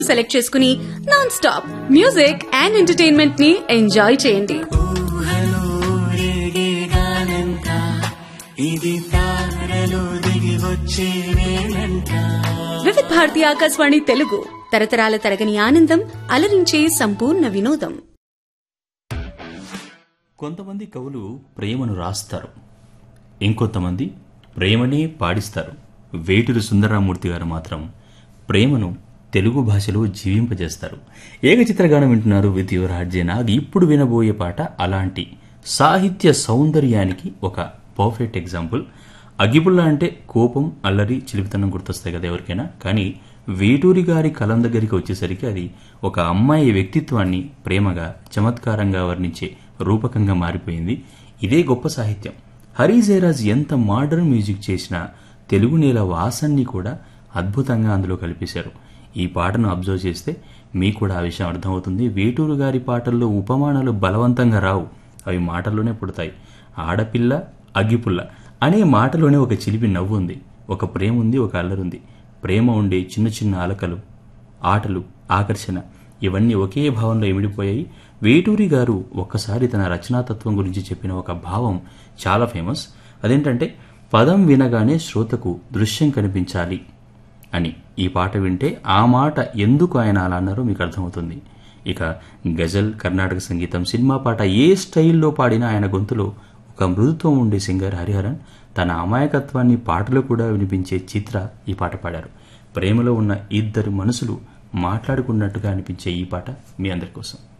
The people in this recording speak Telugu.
సెలెక్ట్ చేసుకుని non stop music and entertainment ని ఎంజాయ్ చేయండి ఊహలో రేగేగానంట ఇది తారలో దిగి వచ్చే వేళంట వివిధ భారతి ఆకాశవాణి తెలుగు తరతరాల తరగని ఆనందం అలరించే సంపూర్ణ వినోదం కొంతమంది కవులు ప్రేమను రాస్తారు ఇంకొంతమంది ప్రేమనే పాడిస్తారు వేటూరి సుందరరామూర్తి గారు మాత్రం ప్రేమను తెలుగు భాషలో జీవింపజేస్తారు ఏకచిత్రగానం వింటున్నారు విత్ యువర్ హార్జే నాగ్ ఇప్పుడు వినబోయే పాట అలాంటి సాహిత్య సౌందర్యానికి ఒక పర్ఫెక్ట్ ఎగ్జాంపుల్ అగిపుల్ల అంటే కోపం అల్లరి చిలిపితనం గుర్తొస్తాయి కదా ఎవరికైనా కానీ వేటూరి గారి కలం దగ్గరికి వచ్చేసరికి అది ఒక అమ్మాయి వ్యక్తిత్వాన్ని ప్రేమగా చమత్కారంగా వర్ణించే రూపకంగా మారిపోయింది ఇదే గొప్ప సాహిత్యం హరి జయరాజ్ ఎంత మోడర్న్ మ్యూజిక్ చేసినా తెలుగు నేల వాసన్ని కూడా అద్భుతంగా అందులో కల్పించారు ఈ పాటను అబ్జర్వ్ చేస్తే మీకు కూడా ఆ విషయం అర్థమవుతుంది వేటూరు గారి పాటల్లో ఉపమానాలు బలవంతంగా రావు అవి మాటల్లోనే పుడతాయి ఆడపిల్ల అగ్గిపుల్ల అనే మాటలోనే ఒక చిలిపి నవ్వు ఉంది ఒక ప్రేమ ఉంది ఒక అల్లరుంది ప్రేమ ఉండే చిన్న చిన్న అలకలు ఆటలు ఆకర్షణ ఇవన్నీ ఒకే భావంలో ఇమిడిపోయాయి వేటూరి గారు ఒక్కసారి తన రచనాతత్వం గురించి చెప్పిన ఒక భావం చాలా ఫేమస్ అదేంటంటే పదం వినగానే శ్రోతకు దృశ్యం కనిపించాలి అని ఈ పాట వింటే ఆ మాట ఎందుకు ఆయన అలా అన్నారో మీకు అర్థమవుతుంది ఇక గజల్ కర్ణాటక సంగీతం సినిమా పాట ఏ స్టైల్లో పాడినా ఆయన గొంతులో ఒక మృదుత్వం ఉండే సింగర్ హరిహరన్ తన అమాయకత్వాన్ని పాటలో కూడా వినిపించే చిత్ర ఈ పాట పాడారు ప్రేమలో ఉన్న ఇద్దరు మనసులు మాట్లాడుకున్నట్టుగా అనిపించే ఈ పాట మీ అందరి కోసం